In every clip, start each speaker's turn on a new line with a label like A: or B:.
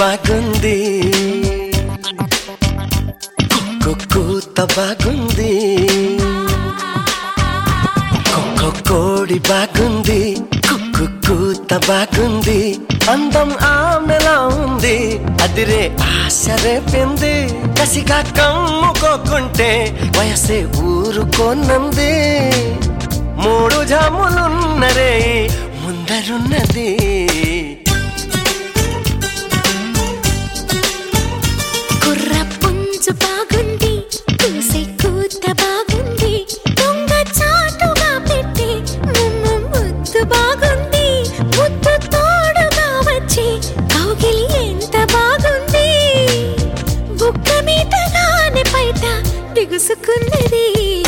A: బాగుంది కూత బాగుంది కుక్క కోడి బాగుంది కుక్కు కూత బాగుంది అందం ఆమెలా ఉంది అదిరే ఆశ రేపింది కసిగా కమ్ముకోకుంటే వయసే ఊరుకోనంది మూడు జాములున్నరే ముందరున్నది
B: కుర్ర పుంజు బాగుంది కూసే కూత బాగుంది దొంగ చాటుగా పెట్టి ముమ్ము ముద్దు బాగుంది ముద్దు తోడుగా వచ్చి కౌగిలి ఎంత బాగుంది బుక్క మీదగానే బయట బిగుసుకున్నది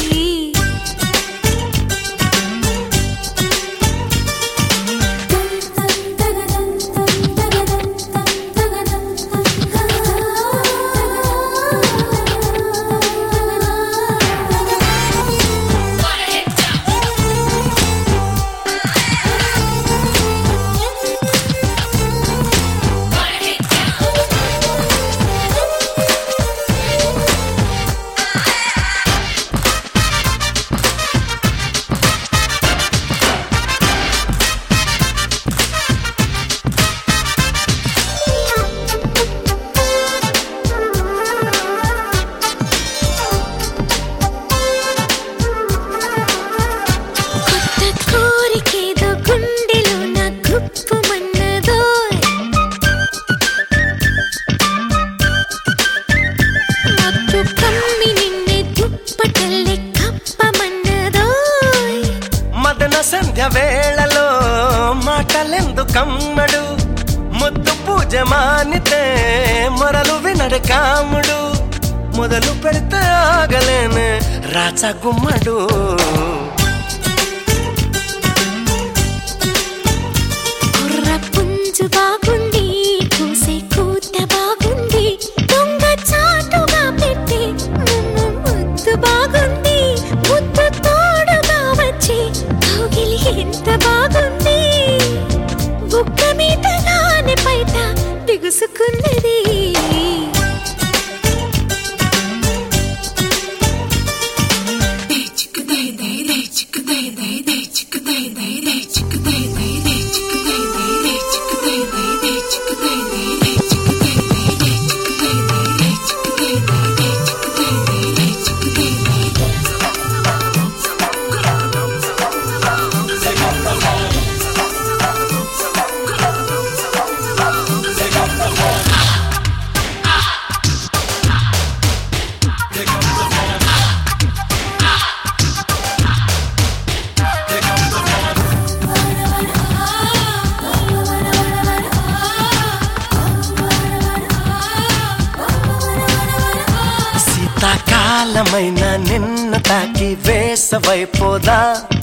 B: కొత్త కోరికేదో గుండెలో నా గుప్పుమన్నదో మత్తు కమ్మి నిన్నే దుప్పటల్లే కప్పమన్నదో
A: మదన సంధ్య వేళలో మాటలెందుకమ్మడు ముద్దు పూజ మానితే మొరలు వినడు కాముడు మొదలు పెడితే ఆగలేను రాచ గుమ్మడు
B: కుర్ర పుంజు బాగుంది కూసే కూత బాగుంది దొంగ చాటుగా పెట్టి ముమ్ము ముద్దు బాగుంది ముద్దు తోడుగా వచ్చి కౌగిలి ఎంత బాగుంది బుక్క మీదగానే బయట బిగుసుకున్నది
A: శీతాకాలమైన నిన్ను తాకి వేసవైపోదా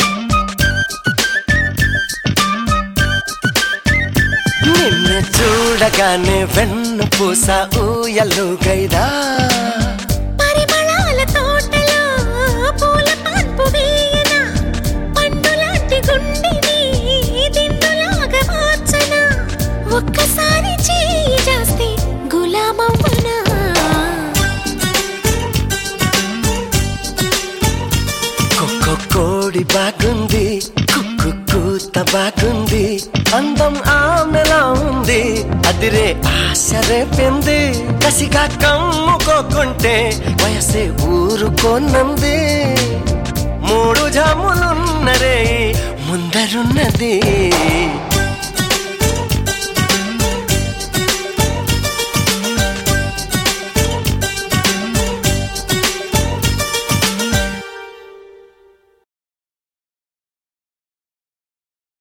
A: నిన్ను చూడగానే వెన్ను పూస ఊయలుగైదా
B: పరిమళాల తోటలో పూల పాన్పు వేయన పండులాంటి గుండెని దిండులాగా మార్చన ఒక్కసారి చేయి చేస్తే గులామవ్వనా
A: కుక్క కోడి బాగుంది కుక్కు కూత బాగుంది అందం ఆమెలా ఉంది అదిరే ఆశ రేపింది కసిగా కమ్ముకోకుంటే వయసే ఊరుకోనంది మూడు జాములున్నరే ముందరున్నది